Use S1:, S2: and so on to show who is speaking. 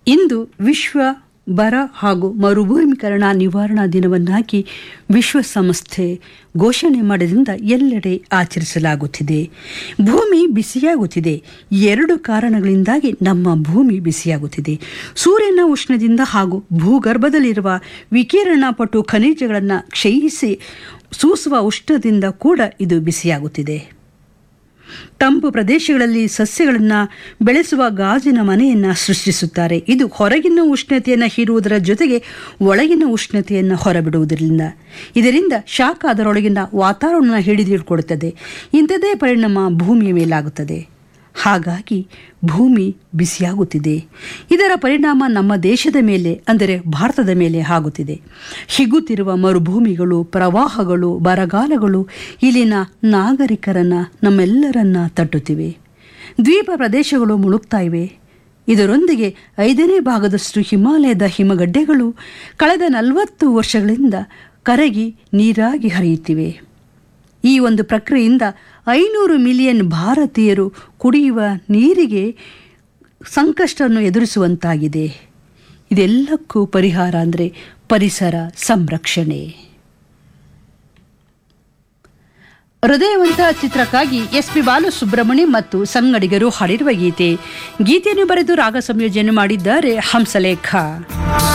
S1: ಇಂದು ವಿಶ್ವ ಬರ ಹಾಗೂ ಮರುಭೂಮೀಕರಣ ನಿವಾರಣಾ ದಿನವನ್ನಾಗಿ ವಿಶ್ವಸಂಸ್ಥೆ ಘೋಷಣೆ ಮಾಡಿದಿಂದ ಎಲ್ಲೆಡೆ ಆಚರಿಸಲಾಗುತ್ತಿದೆ ಭೂಮಿ ಬಿಸಿಯಾಗುತ್ತಿದೆ ಎರಡು ಕಾರಣಗಳಿಂದಾಗಿ ನಮ್ಮ ಭೂಮಿ ಬಿಸಿಯಾಗುತ್ತಿದೆ ಸೂರ್ಯನ ಉಷ್ಣದಿಂದ ಹಾಗೂ ಭೂಗರ್ಭದಲ್ಲಿರುವ ವಿಕಿರಣ ಪಟು ಖನಿಜಗಳನ್ನು ಕ್ಷಯಿಸಿ ಸೂಸುವ ಉಷ್ಣದಿಂದ ಕೂಡ ಇದು ಬಿಸಿಯಾಗುತ್ತಿದೆ ತಂಪು ಪ್ರದೇಶಗಳಲ್ಲಿ ಸಸ್ಯಗಳನ್ನು ಬೆಳೆಸುವ ಗಾಜಿನ ಮನೆಯನ್ನು ಸೃಷ್ಟಿಸುತ್ತಾರೆ ಇದು ಹೊರಗಿನ ಉಷ್ಣತೆಯನ್ನು ಹೀರುವುದರ ಜೊತೆಗೆ ಒಳಗಿನ ಉಷ್ಣತೆಯನ್ನು ಹೊರಬಿಡುವುದರಿಂದ ಇದರಿಂದ ಶಾಖ ಅದರೊಳಗಿನ ವಾತಾವರಣ ಹಿಡಿದಿಟ್ಕೊಡುತ್ತದೆ ಇಂಥದೇ ಪರಿಣಾಮ ಭೂಮಿಯ ಮೇಲಾಗುತ್ತದೆ ಹಾಗಾಗಿ ಭೂಮಿ ಬಿಸಿಯಾಗುತ್ತಿದೆ ಇದರ ಪರಿಣಾಮ ನಮ್ಮ ದೇಶದ ಮೇಲೆ ಅಂದರೆ ಭಾರತದ ಮೇಲೆ ಆಗುತ್ತಿದೆ ಹಿಗುತ್ತಿರುವ ಮರುಭೂಮಿಗಳು ಪ್ರವಾಹಗಳು ಬರಗಾಲಗಳು ಇಲ್ಲಿನ ನಾಗರಿಕರನ್ನ ನಮ್ಮೆಲ್ಲರನ್ನ ತಟ್ಟುತ್ತಿವೆ ದ್ವೀಪ ಪ್ರದೇಶಗಳು ಮುಳುಗ್ತಾ ಇವೆ ಇದರೊಂದಿಗೆ ಐದನೇ ಭಾಗದಷ್ಟು ಹಿಮಾಲಯದ ಹಿಮಗಡ್ಡೆಗಳು ಕಳೆದ ನಲವತ್ತು ವರ್ಷಗಳಿಂದ ಕರಗಿ ನೀರಾಗಿ ಹರಿಯುತ್ತಿವೆ ಈ ಒಂದು ಪ್ರಕ್ರಿಯೆಯಿಂದ ಐನೂರು ಮಿಲಿಯನ್ ಭಾರತೀಯರು ಕುಡಿಯುವ ನೀರಿಗೆ ಸಂಕಷ್ಟವನ್ನು ಎದುರಿಸುವಂತಾಗಿದೆ ಇದೆಲ್ಲಕ್ಕೂ ಪರಿಹಾರ ಅಂದರೆ ಪರಿಸರ ಸಂರಕ್ಷಣೆ ಹೃದಯವಂತ ಚಿತ್ರಕ್ಕಾಗಿ ಎಸ್ ಪಿ ಬಾಲಸುಬ್ರಹ್ಮಣ್ಯ ಮತ್ತು ಸಂಗಡಿಗರು ಹಾಡಿರುವ ಗೀತೆ ಗೀತೆಯನ್ನು ಬರೆದು ರಾಗ ಸಂಯೋಜನೆ ಮಾಡಿದ್ದಾರೆ ಹಂಸಲೇಖ